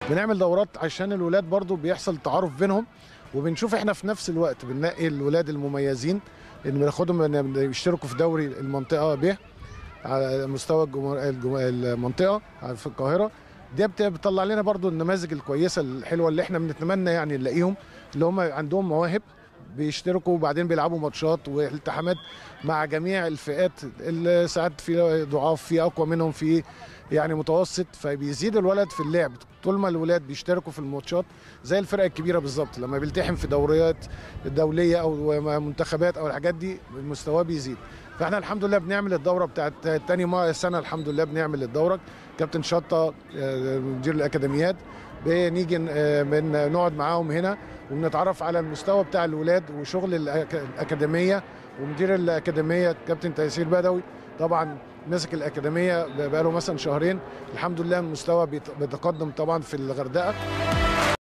بنعمل دورات عشان الولاد برضو بيحصل تعارف بينهم وبنشوف احنا في نفس الوقت بننقي الولاد المميزين اللي بناخدهم يشتركوا في دوري المنطقه ب على مستوى الجمهور الجم- المنطقه في القاهره ده بت- بتطلع لنا برضو النماذج الكويسه الحلوه اللي احنا بنتمنى يعني نلاقيهم اللي هم عندهم مواهب بيشتركوا وبعدين بيلعبوا ماتشات والتحامات مع جميع الفئات اللي ساعات في ضعاف في اقوى منهم في يعني متوسط فبيزيد الولد في اللعب طول ما الولاد بيشتركوا في الماتشات زي الفرق الكبيره بالظبط لما بيلتحم في دوريات دوليه او منتخبات او الحاجات دي مستواه بيزيد فاحنا الحمد لله بنعمل الدوره بتاعت تاني ما- سنه الحمد لله بنعمل الدوره كابتن شطه آه، مدير الاكاديميات بنيجي آه، بن- نقعد معاهم هنا وبنتعرف على المستوى بتاع الولاد وشغل الأك- الاكاديميه ومدير الاكاديميه كابتن تيسير بدوي طبعا مسك الاكاديميه بقاله مثلا شهرين الحمد لله المستوى بيت- بيتقدم طبعا في الغردقه